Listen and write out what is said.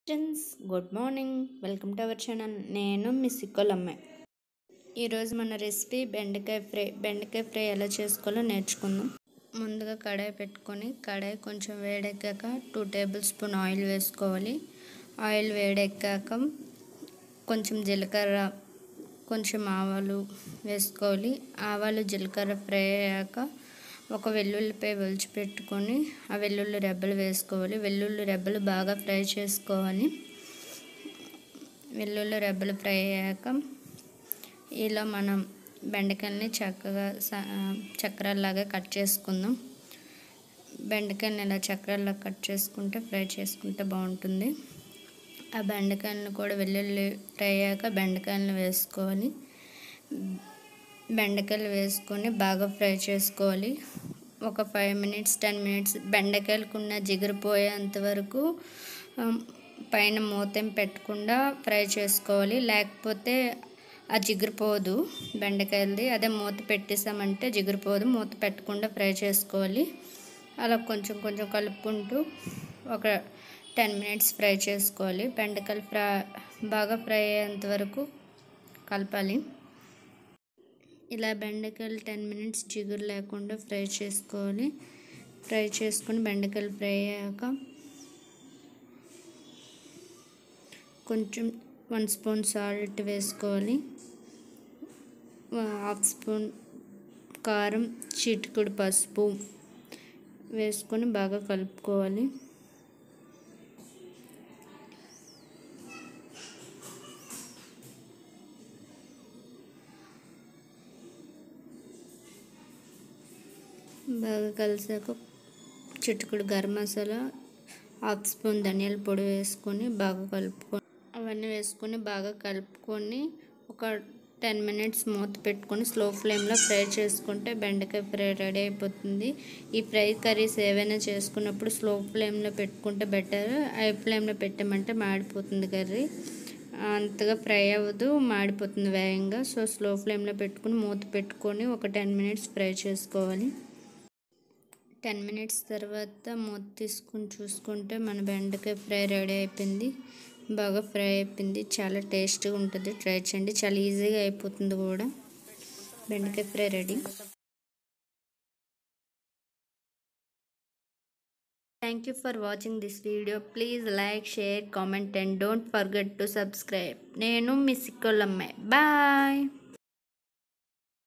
friends good morning welcome to our channel నేను మీ సిక్కోలమ్మాయి ఈరోజు మన రెసిపీ బెండకాయ ఫ్రై బెండకాయ ఫ్రై ఎలా చేసుకోవాలో నేర్చుకుందాం ముందుగా కడాయి పెట్టుకొని కడాయి కొంచెం వేడెక్కాక టూ టేబుల్ స్పూన్ ఆయిల్ వేసుకోవాలి ఆయిల్ వేడెక్కాక కొంచెం జీలకర్ర కొంచెం ఆవాలు వేసుకోవాలి ఆవాలు జీలకర్ర ఫ్రై అయ్యాక ఒక వెల్లుల్లిపై పెట్టుకొని ఆ వెల్లుల్లి రెబ్బలు వేసుకోవాలి వెల్లుల్లి రెబ్బలు బాగా ఫ్రై చేసుకోవాలి వెల్లుల్లి రెబ్బలు ఫ్రై అయ్యాక ఇలా మనం బెండకాయలని చక్కగా చక్రాల్లాగా కట్ చేసుకుందాం బెండకాయలను ఇలా చక్రాల్లాగా కట్ చేసుకుంటే ఫ్రై చేసుకుంటే బాగుంటుంది ఆ బెండకాయలను కూడా వెల్లుల్లి ఫ్రై అయ్యాక బెండకాయలను వేసుకోవాలి బెండకాయలు వేసుకొని బాగా ఫ్రై చేసుకోవాలి ఒక ఫైవ్ మినిట్స్ టెన్ మినిట్స్ బెండకాయలకు ఉన్న జిగిరిపోయేంత వరకు పైన మూతం పెట్టకుండా ఫ్రై చేసుకోవాలి లేకపోతే ఆ జిగిరిపోదు బెండకాయలది అదే మూత పెట్టేసామంటే జిగిరిపోదు మూత పెట్టకుండా ఫ్రై చేసుకోవాలి అలా కొంచెం కొంచెం కలుపుకుంటూ ఒక టెన్ మినిట్స్ ఫ్రై చేసుకోవాలి బెండకాయలు ఫ్రై బాగా ఫ్రై అయ్యేంత వరకు కలపాలి ఇలా బెండకాయలు టెన్ మినిట్స్ జిగురు లేకుండా ఫ్రై చేసుకోవాలి ఫ్రై చేసుకొని బెండకాయలు ఫ్రై అయ్యాక కొంచెం వన్ స్పూన్ సాల్ట్ వేసుకోవాలి హాఫ్ స్పూన్ కారం చిటికుడు పసుపు వేసుకొని బాగా కలుపుకోవాలి బాగా కలిసాక చిటుకుడు గరం మసాలా హాఫ్ స్పూన్ ధనియాల పొడి వేసుకొని బాగా కలుపుకొని అవన్నీ వేసుకొని బాగా కలుపుకొని ఒక టెన్ మినిట్స్ మూత పెట్టుకొని స్లో ఫ్లేమ్లో ఫ్రై చేసుకుంటే బెండకాయ ఫ్రై రెడీ అయిపోతుంది ఈ ఫ్రై కర్రీస్ ఏవైనా చేసుకున్నప్పుడు స్లో ఫ్లేమ్లో పెట్టుకుంటే బెటర్ హై ఫ్లేమ్లో పెట్టామంటే మాడిపోతుంది కర్రీ అంతగా ఫ్రై అవ్వదు మాడిపోతుంది వేగంగా సో స్లో ఫ్లేమ్లో పెట్టుకుని మూత పెట్టుకొని ఒక టెన్ మినిట్స్ ఫ్రై చేసుకోవాలి టెన్ మినిట్స్ తర్వాత మూత తీసుకుని చూసుకుంటే మన బెండకాయ ఫ్రై రెడీ అయిపోయింది బాగా ఫ్రై అయిపోయింది చాలా టేస్ట్గా ఉంటుంది ట్రై చేయండి చాలా ఈజీగా అయిపోతుంది కూడా బెండకాయ fry ready thank you for watching this video please like share comment and don't forget to subscribe నేను మీ సిక్కోళ్ళమ్మాయి బాయ్